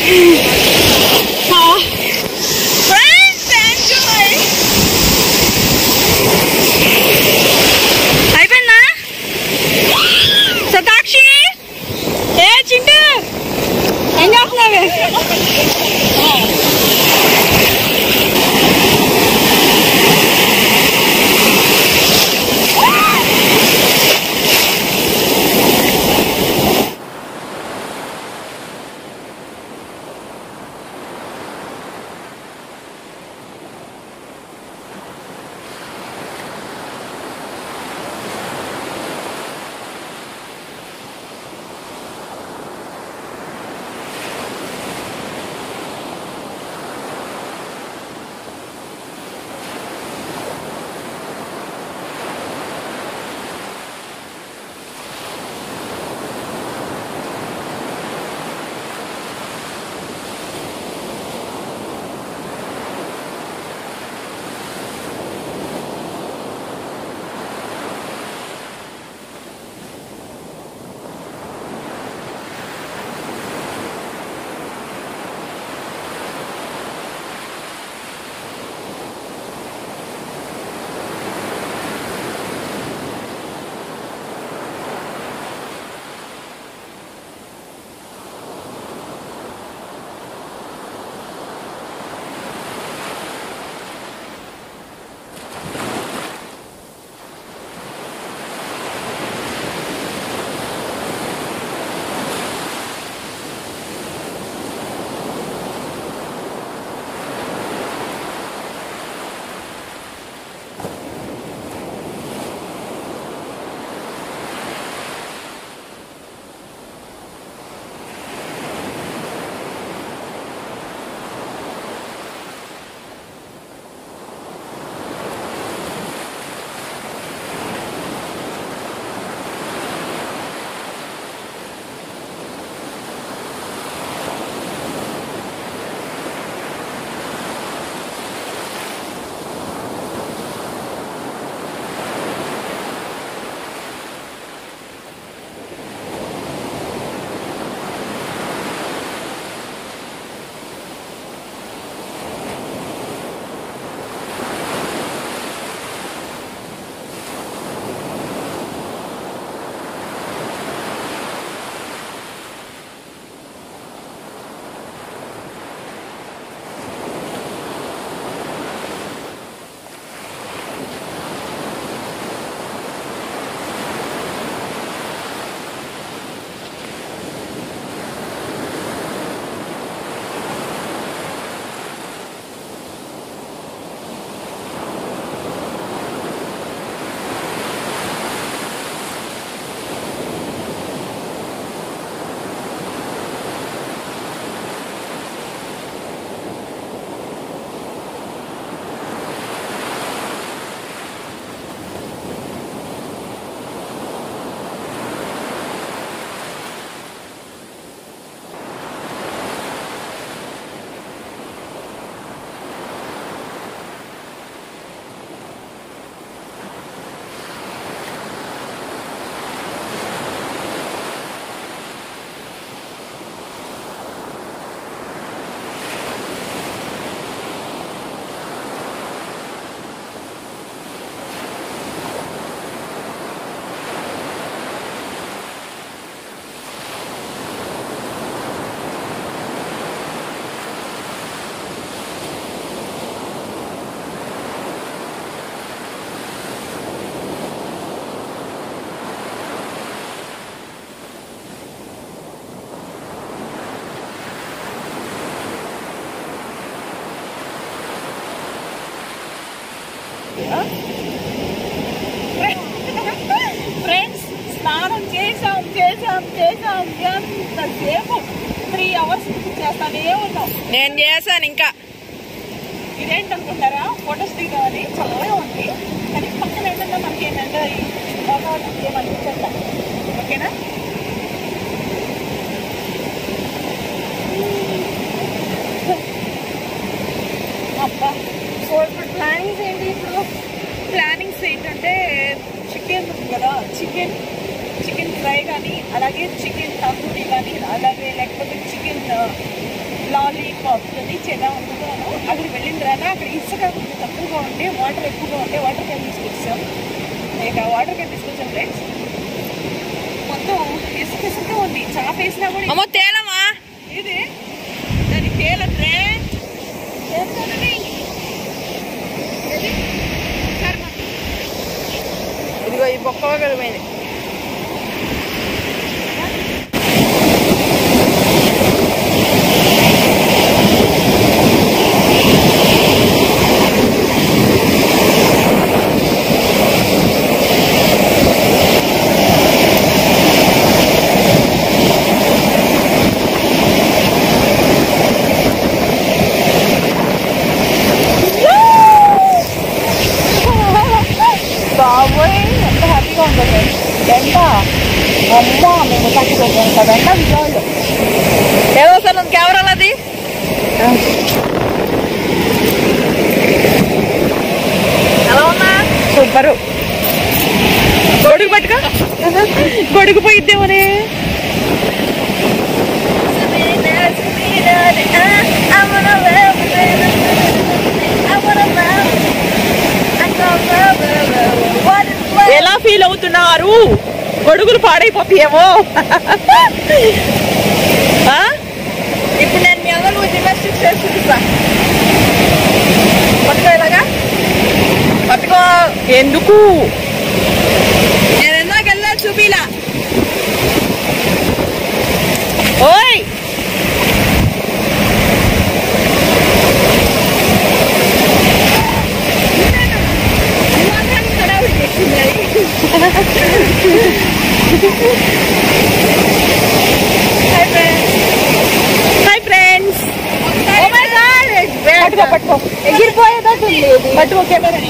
Friends, enjoy. అయిపోయిందా సతాక్షి ఏ చింటూ ఏం చేస్తున్నావే ఫ్రెండ్స్ స్నానం చేసాం చేసాం చేసాం ఎంతసేపు త్రీ అవర్స్ చేస్తానే ఉన్నాం నేను చేశాను ఇంకా ఇదేంటనుకుంటారా ఫొటోస్ దిగాలి చల్లగా ఉంది కానీ పక్కన ఏంటంటే మనకి ఏంటంటే ఈ వాతావరణం ఏమనిపించట్లా ఓకేనా అబ్బా సో ఇప్పుడు ప్లానింగ్స్ ఏంటి ఇప్పుడు ప్లానింగ్స్ ఏంటంటే చికెన్ ఉంది కదా చికెన్ చికెన్ ఫ్రై కానీ అలాగే చికెన్ తందూరి కానీ అలాగే లేకపోతే చికెన్ లాలీపాప్ అది చేద్దాం అనుకున్నాను అక్కడికి వెళ్ళిన తర్వాత అక్కడ ఇసుక కొంచెం తక్కువగా ఉంటే వాటర్ ఎక్కువగా ఉంటే వాటర్ క్యాన్ తీసుకొచ్చాం ఇక వాటర్ క్యాన్ తీసుకొచ్చాం ఫ్రెండ్స్ మొత్తం ఇసుక ఇసుక ఉంది చాప వేసినా కూడా అమ్మో తేలమా ఇది దాని తేలద్దే ఇదిగో ఈ బొక్క పోయింది బాబోయ్ ఎంత హ్యాపీగా ఉందో ఫ్రెండ్స్ ఎంత అమ్మ మేము తగ్గిపోతాం కదంట విజయవాడలో ఏదో సార్ కెమెరాలో అది ఎలా ఉన్నా సూపరు గొడుగు పట్టుకో గొడుగు పోయిద్దేమని ఎలా ఫీల్ అవుతున్నారు గొడుగులు పాడైపోతాయేమో ఆ? ఇప్పుడు నేను మీ అందరూ జిమ్నాస్టిక్స్ చేసి చూపిస్తా పట్టుకో ఇలాగా పట్టుకో ఎందుకు నేను ఎందాక వెళ్ళా చూపిలా ఓయ్ హాయ్ ఫ్రెండ్స్ పట్టుకో పట్టుకో ఎగిరిపోయేటట్టుంది ఇది పట్టుకో కెమెరాని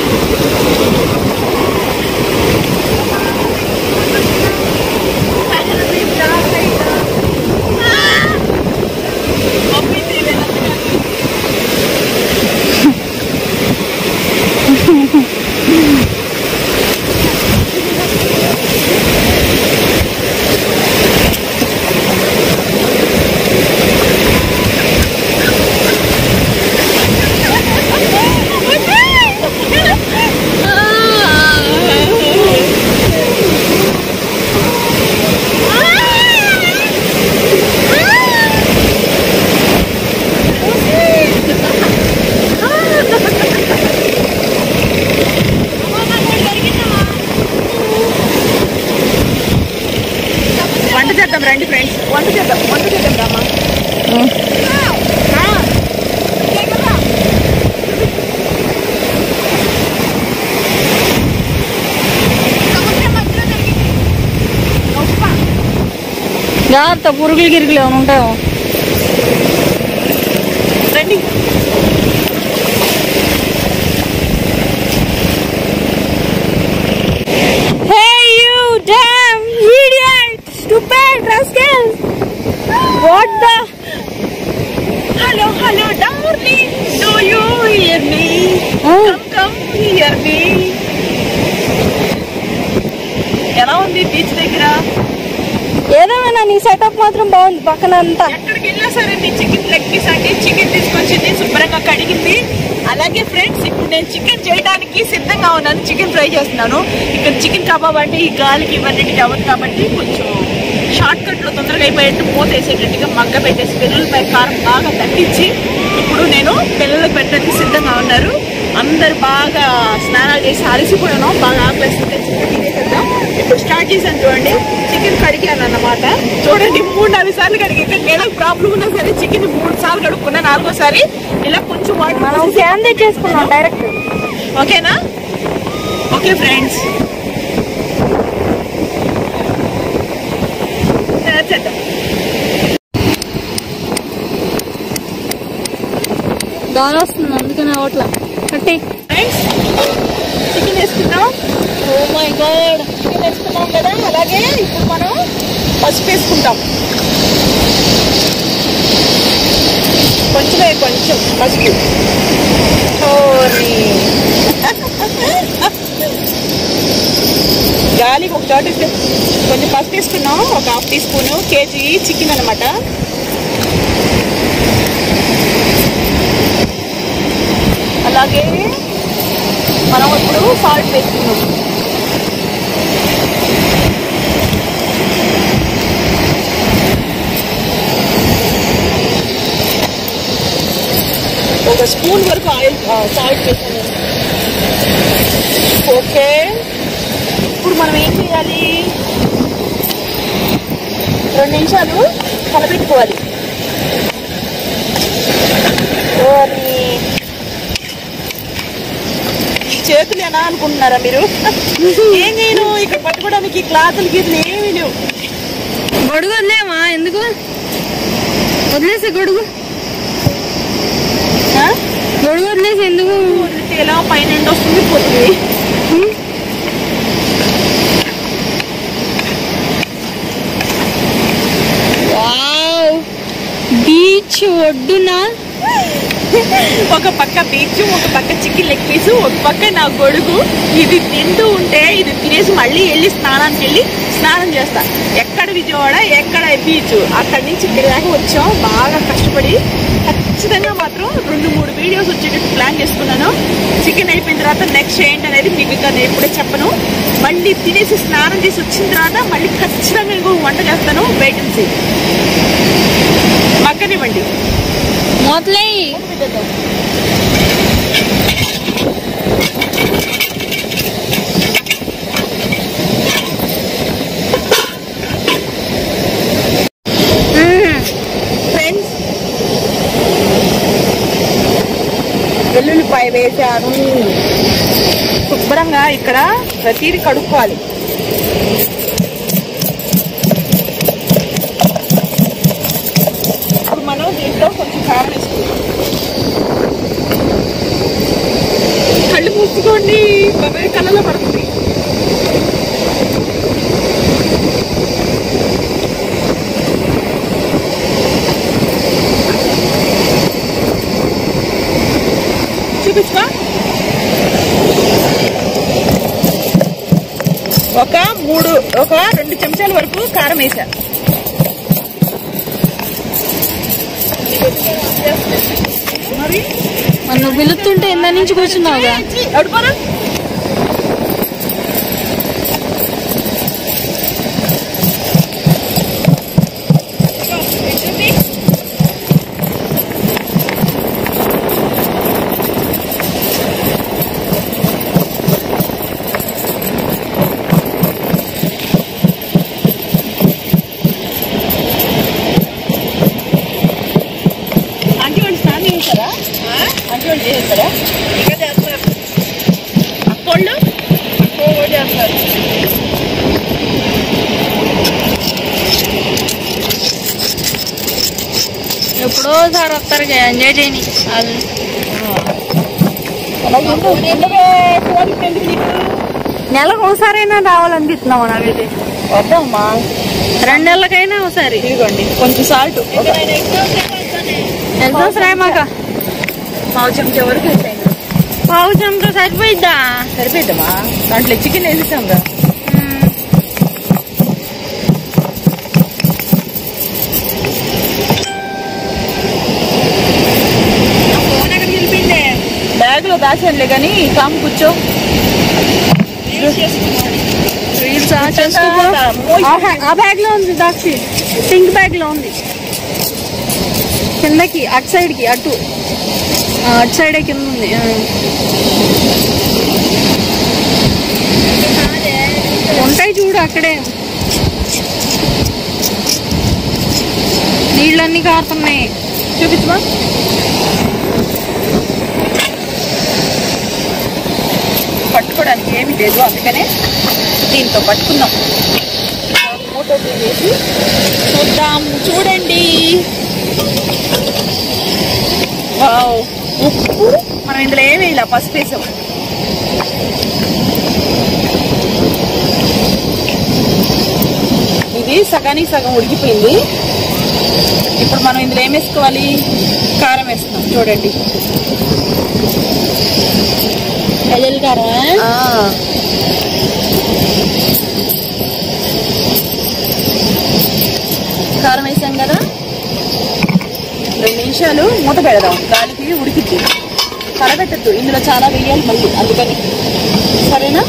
వంట చేద్దాం రండి ఫ్రెండ్స్ వంట చేద్దాం వంట చేద్దాం రామా జాగ్రత్త పురుగులు గిరుగులు ఏమైనా ఉంటాయో రండి Hey you damn idiot! Stupid rascal! What the? Hello hello darling do you hear me Oh, come come here మీ ఎలా ఉంది బీచ్ దగ్గర ఏదేమైనా నీ సెటప్ మాత్రం బాగుంది పక్కన అంతా ఎక్కడికి వెళ్ళినా సరే నీ చికెన్ లెగ్ పీస్ అంటే చికెన్ తీసుకొచ్చింది శుభ్రంగా కడిగింది అలాగే ఫ్రెండ్స్ ఇప్పుడు నేను చికెన్ చేయడానికి సిద్ధంగా ఉన్నాను చికెన్ ఫ్రై చేస్తున్నాను ఇక్కడ చికెన్ కబాబ్ అంటే ఈ గాలికి ఇవన్నిటికి అవ్వదు కాబట్టి కొంచెం షార్ట్ కట్ లో తొందరగా అయిపోయేట్టు మూత వేసేటట్టుగా మగ్గ పెట్టేసి వెల్లుల్లిపై కారం బాగా తగ్గించి ఇప్పుడు నేను పిల్లలకు పెట్టడానికి సిద్ధంగా ఉన్నారు అందరు బాగా స్నానాలు చేసి అలసిపోయాను బాగా ఆకలిస్తుంటే చికెన్ తినేసేద్దాం ఇప్పుడు స్టార్ట్ చేశాను చూడండి చికెన్ కడిగాను అన్నమాట చూడండి మూడు నాలుగు సార్లు కడిగి ఏదో ప్రాబ్లం ఉన్నా సరే చికెన్ మూడు సార్లు కడుక్కున్నా నాలుగోసారి ఇలా కొంచెం వాటర్ మనం క్యాన్ తెచ్చేసుకున్నాం డైరెక్ట్ ఓకేనా ఓకే ఫ్రెండ్స్ చేద్దాం గాలి వస్తుంది అందుకనే అవట్లా కట్టి ఫ్రెండ్స్ చికెన్ వేసుకున్నాం ఓ మై గాడ్ చికెన్ వేసుకున్నాం కదా అలాగే ఇప్పుడు మనం పసుపు వేసుకుంటాం కొంచెమే కొంచెం పసుపు ఓరి. గాలికి ఒక చోట ఇస్తే కొంచెం పసుపు వేసుకున్నాం ఒక half tea spoon KG chicken అనమాట అలాగే మనం ఇప్పుడు సాల్ట్ వేసుకున్నాం ఒక స్పూన్ వరకు ఆయిల్ సాల్ట్ వేసాను ఓకే ఇప్పుడు మనం ఏం చేయాలి రెండు నిమిషాలు కలపెట్టుకోవాలి ఓరి. ఈ చేతులేనా అనుకుంటున్నారా మీరు ఏం చేయను ఇక్కడ పట్టుకోవడానికి క్లాతులు గీతలు ఏమీ లేవు గొడుగు వదిలేమా ఎందుకు వదిలేసే గొడుగు ఆ? గొడుగు వదిలేసి ఎందుకు వదిలితే ఎలా పైన ఎండ వస్తుంది పోతుంది వావ్ బీచ్ ఒడ్డున ఒక పక్క బీచ్ ఒక పక్క చికెన్ లెగ్ పీస్ ఒక పక్క నా గొడుగు ఇది తింటూ ఉంటే ఇది తినేసి మళ్ళీ వెళ్ళి స్నానానికి వెళ్ళి స్నానం చేస్తా ఎక్కడ విజయవాడ ఎక్కడ బీచ్ అక్కడి నుంచి ఇక్కడ దాకా వచ్చాం బాగా కష్టపడి ఖచ్చితంగా మాత్రం రెండు మూడు వీడియోస్ వచ్చేటట్టు ప్లాన్ చేసుకున్నాను చికెన్ అయిపోయిన తర్వాత నెక్స్ట్ ఏంటి అనేది మీకు ఇంకా నేను ఎప్పుడే చెప్పను మళ్ళీ తినేసి స్నానం చేసి వచ్చిన తర్వాత మళ్ళీ ఖచ్చితంగా ఇంకో వంట చేస్తాను వేకెన్సీ మక్కనివ్వండి మొదలై ఫ్రెండ్స్ వెల్లుల్లిపాయ వేశాను శుభ్రంగా ఇక్కడ ప్రతిదీ కడుక్కోవాలి ఇప్పుడు మనం దీంట్లో కొంచెం కారం వేసుకుంటాం కళ్ళు మూసుకోండి బాబాయ్ కళ్ళలో పడుతుంది చూపించుకో ఒక మూడు ఒక రెండు చెంచాల వరకు కారం వేసా మరి మన నువ్వు పిలుస్తుంటే ఇంత నుంచి కూర్చున్నావుగా అడుకోరా ఆంటీ వాళ్ళు స్నానం చేశారా ఆంటీ వాళ్ళు చేస్తారా ఇంకా చేస్తున్నారు అక్కోళ్ళు అక్కోళ్ళు చేస్తారు ఎప్పుడో సార్ వస్తారు ఎంజాయ్ చేయని వాళ్ళు అలాగే ఉండు. ఉండవే, ఫోన్ ఎందుకు నీకు? నెలకు ఒకసారైనా రావాలనిపిస్తున్నావు నాకైతే వద్దామా రెండు నెలలకైనా ఒకసారి ఇదిగోండి కొంచెం సాల్ట్ ఎగ్జామ్స్ రాయమాక పావు చెంచా వరకు వేసాయి పావు చెంచా సరిపోయిద్దా సరిపోయిద్దామా దాంట్లో చికెన్ వేసేసాం రా మ్మ్. ఫోన్ ఎక్కడ నిలిపిండే బ్యాగ్ లో దాచానులే కానీ కామ్ కూర్చో రీల్స్ ఆ చేసుకోపో ఆ హ్యా- ఆ బ్యాగ్ లో ఉంది దాక్షి పింక్ బ్యాగ్ లో ఉంది కిందకి అటు సైడ్ కి అటు ఆ, అటు సైడే కింద ఉంది ఆ. ఉంటాయి చూడు అక్కడే నీళ్ళన్నీ కారుతున్నాయి చూపించమా పట్టుకోవడానికి ఏమీ లేదు అందుకనే దీంతో పట్టుకుందాం మూటో వేసి చూద్దాం చూడండి వావ్ ఉప్పు మనం ఇందులో ఏమి ఇలా పసుపు వేసాం ఇది సగానికి సగం ఉడికిపోయింది ఇప్పుడు మనం ఇందులో ఏం వేసుకోవాలి కారం వేస్తున్నాం చూడండి కదలికారా ఆ. కారం వేసాం కదా రెండు నిమిషాలు మూత పెడదాం గాలికి ఉడికిద్ది కడగట్టద్దు ఇందులో చాలా వేయాలి మళ్ళీ అందుకని సరేనా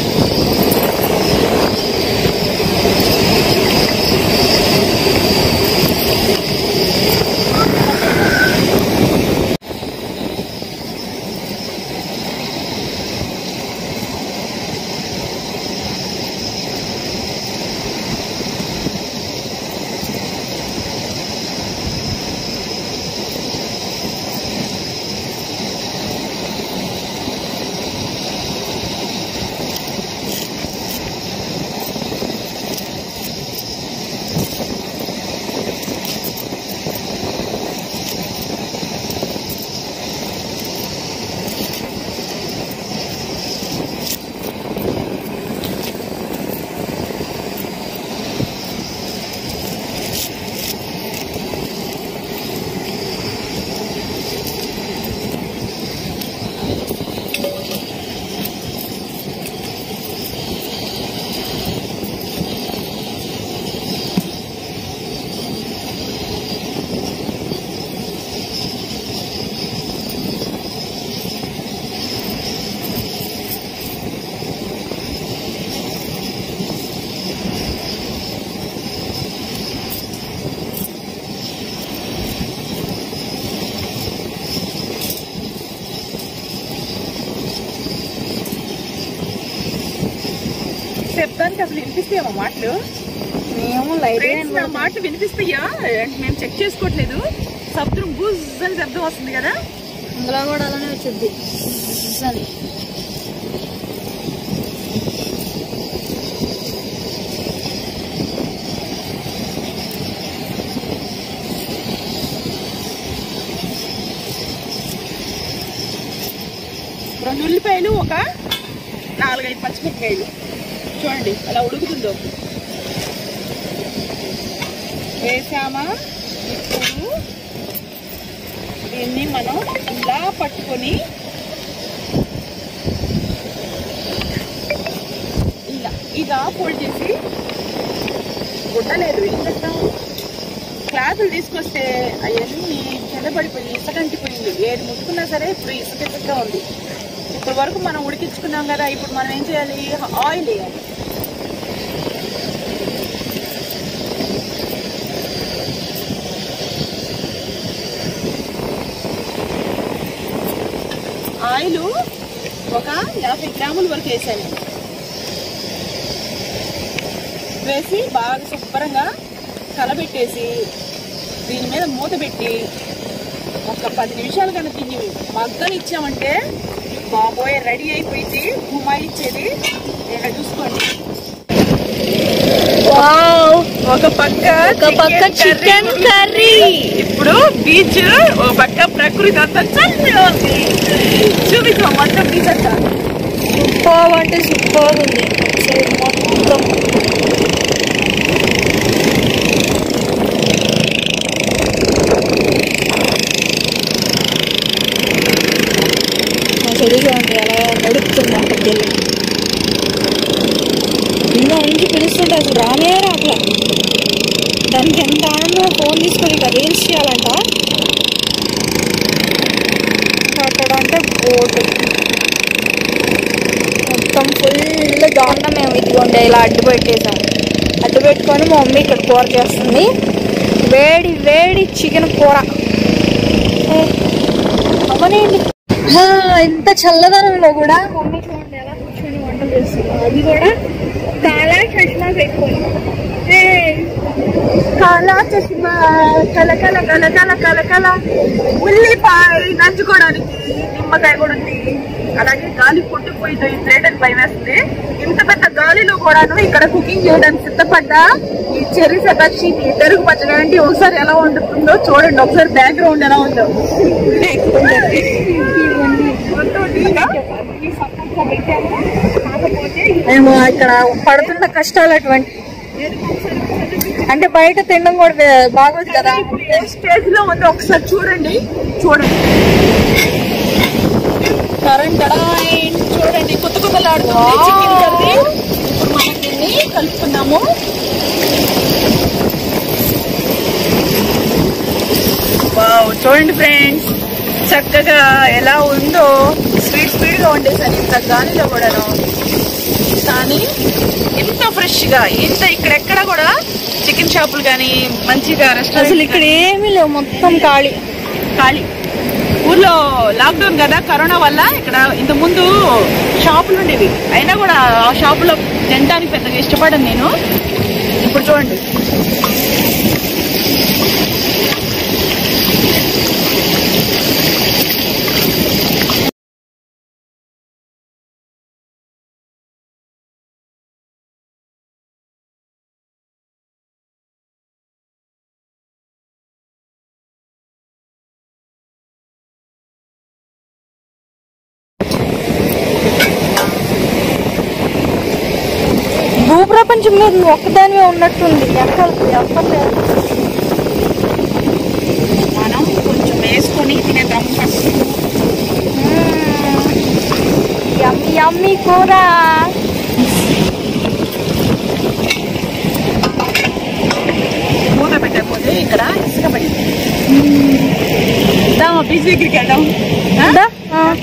చెప్తానికి అసలు వినిపిస్తాయేమో మాటలు మేము లైట్ ఫ్రెండ్స్ నా మాటలు వినిపిస్తాయా మేము చెక్ చేసుకోవట్లేదు శబ్దం బుజ్ అని శబ్దం వస్తుంది కదా అందులో కూడా అలానే వచ్చింది అని రెండు ఉల్లిపాయలు ఒక నాలుగైదు పచ్చిమిరపకాయలు చూడండి అలా ఉడుకుతుందో వేసామా ఇప్పుడు దీన్ని మనం ఇలా పట్టుకొని ఇలా ఇలా ఫోల్డ్ చేసి గుడ్డలేదు ఏం చేస్తాం క్లాతులు తీసుకొస్తే అవన్నీ కింద పడిపోయి ఇసుకంటిపోయింది ఏది ముట్టుకున్నా సరే ఇప్పుడు ఇసుక ఇసుకగా ఉంది ఇప్పటి వరకు మనం ఉడికించుకున్నాం కదా ఇప్పుడు మనం ఏం చేయాలి ఆయిల్ వేయాలి ఆయిల్ ఒక యాభై గ్రాముల వరకు వేసాను వేసి బాగా శుభ్రంగా కలబెట్టేసి దీని మీద మూత పెట్టి ఒక పది నిమిషాలు కనుక దీన్ని మగ్గలు ఇచ్చామంటే బాబోయ్ రెడీ అయిపోయింది గుమ్మాయి ఇచ్చేది ఇక్కడ చూసుకోండి వావ్ ఒక పక్క ఒక పక్క చికెన్ కర్రీ ఇప్పుడు బీచ్ ఒక పక్క ప్రకృతి అంతా చల్లగా ఉంది చూపించాం మొత్తం బీచ్ అంతా సూపర్ అంటే సూపర్ ఉంది సైడ్ మొత్తం మా చెల్లి చూడండి అలా నడుపుతుంది అక్కడికి వెళ్ళి ఇంకా నుంచి పిలుస్తుంటే అసలు రానే రాట్లా దానికి ఎంత ఆనందం ఫోన్ తీసుకొని ఇక రీల్స్ చేయాలంట అక్కడ అంటే బోటు మొత్తం ఫుల్ దాంట్లో మేము ఇదిగోండి ఇలా అడ్డు పెట్టేసాం అడ్డు పెట్టుకొని మా మమ్మీ ఇక్కడ కూర చేస్తుంది వేడి వేడి చికెన్ కూర ఏ, అవ్వనేంటి హా, ఇంత చల్లదనంలో కూడా మమ్మీ చూడండి ఎలా కూర్చొని వంట చేస్తుంది అది కూడా చాలా చష్మా పెట్టుకొని ఏ, కాలా చష్మా కల కల కల కల కల కల ఉల్లిపాయ నంచుకోవడానికి నిమ్మకాయ కూడా ఉంది అలాగే గాలి కొట్టుకుపోయిందో ఈ ప్లేట్ అని భయం వేస్తుంది ఇంత పెద్ద గాలిలో కూడాను ఇక్కడ కుకింగ్ చేయడానికి సిద్ధపడ్డా ఈ చెర్రీ సతాక్షి ఈ పెరుగు పచ్చడి అంటే ఒకసారి ఎలా వండుతుందో చూడండి ఒకసారి బ్యాక్గ్రౌండ్ ఎలా ఉందో మేము ఇక్కడ పడుతున్న కష్టాలు అటువంటి అంటే బయట తినడం కూడా వే- బాగోదు కదా ఇప్పుడు ఏ స్టేజ్ లో ఉందో ఒకసారి చూడండి చూడండి కరెంట్ చూడండి కొత్త కొత్తలాడుతుంది చికెన్ కర్రీ ఇప్పుడు మనం దీన్ని కలుపుకున్నాము వావ్ చూడండి ఫ్రెండ్స్ చక్కగా ఎలా ఉందో స్పీడ్ స్పీడ్ గా ఉండేసాను ఇంత గాలిలో కూడాను కానీ ఇంత ఫ్రెష్ గా ఇంత ఇక్కడెక్కడ కూడా చికెన్ షాపులు కానీ మంచిగా అసలు రెస్టారెంట్ ఇక్కడ ఏమీ లేవు మొత్తం ఖాళీ ఖాళీ ఊర్లో లాక్డౌన్ కదా కరోనా వల్ల ఇక్కడ ఇంత ముందు షాపులు ఉండేవి అయినా కూడా ఆ షాపులో తినడానికి పెద్దగా ఇష్టపడను నేను ఇప్పుడు చూడండి భూప్రపంచం మీద నువ్వు ఒక్కదానివే ఉన్నట్టుంది ఎక్కడ ఎక్కడ మనం కొంచెం వేసుకొని తినేద్దాం ఫస్ట్ యమ్మి యమ్మి కూర మూత పెట్టకపోతే ఇక్కడ ఇసుక పడింది దామా బీచ్ దగ్గరికి వెళ్దాం ఆ? దా. ఆ.